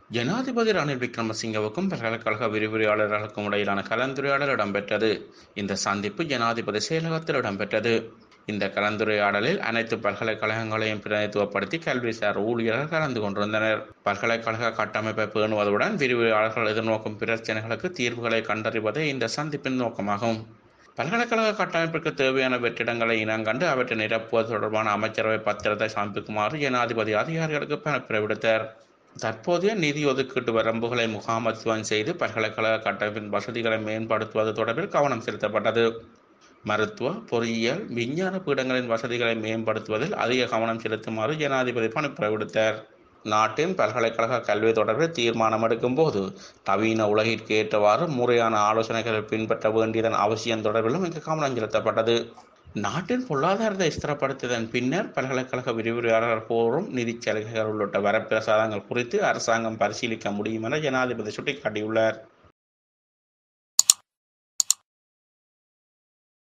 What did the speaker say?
ஜனாதிபதி ரணில் விக்ரமசிங்கவுக்கும் பல்கலைக்கழக விரிவுரையாளர்களுக்கும் இடையிலான கலந்துரையாடல் இடம்பெற்றது இந்த சந்திப்பு ஜனாதிபதி செயலகத்தில் இடம்பெற்றது இந்த கலந்துரையாடலில் அனைத்து பல்கலைக்கழகங்களையும் பிரதித்துவப்படுத்தி கல்விசார் ஊழியர்கள் கலந்து கொண்டிருந்தனர் பல்கலைக்கழக கட்டமைப்பை பேணுவதுடன் விரிவுரையாளர்கள் எதிர்நோக்கும் பிரச்சனைகளுக்கு தீர்வுகளை கண்டறிவதே இந்த சந்திப்பின் நோக்கமாகும் பல்கலைக்கழக கட்டமைப்பிற்கு தேவையான வெற்றிடங்களை இனங்கண்டு அவற்றை நிரப்புவது தொடர்பான அமைச்சரவை பத்திரத்தை சமர்ப்பிக்குமாறு ஜனாதிபதி அதிகாரிகளுக்கு பணிப்புரை விடுத்தார் தற்போதைய நிதி ஒதுக்கீட்டு வரம்புகளை முகாமத்துவம் செய்து பல்கலைக்கழக கட்டமைப்பின் வசதிகளை மேம்படுத்துவது தொடர்பில் கவனம் செலுத்தப்பட்டது மருத்துவ பொறியியல் விஞ்ஞான பீடங்களின் வசதிகளை மேம்படுத்துவதில் அதிக கவனம் செலுத்துமாறு ஜனாதிபதி பணிப்புரை விடுத்தார் நாட்டின் பல்கலைக்கழக கல்வி தொடர்பில் தீர்மானம் எடுக்கும் போது நவீன உலகிற்கு ஏற்றவாறு முறையான ஆலோசனைகளை பின்பற்ற வேண்டியதன் அவசியம் தொடர்பிலும் இங்கு கவனம் செலுத்தப்பட்டது நாட்டின் பொருளாதாரத்தை ஸ்திரப்படுத்தியதன் பின்னர் பல்கலைக்கழக விரிவுரையாளர் போரும் நிதிச் சலுகைகள் உள்ளிட்ட வரப்பிரசாதங்கள் குறித்து அரசாங்கம் பரிசீலிக்க முடியும் என ஜனாதிபதி சுட்டிக்காட்டியுள்ளார்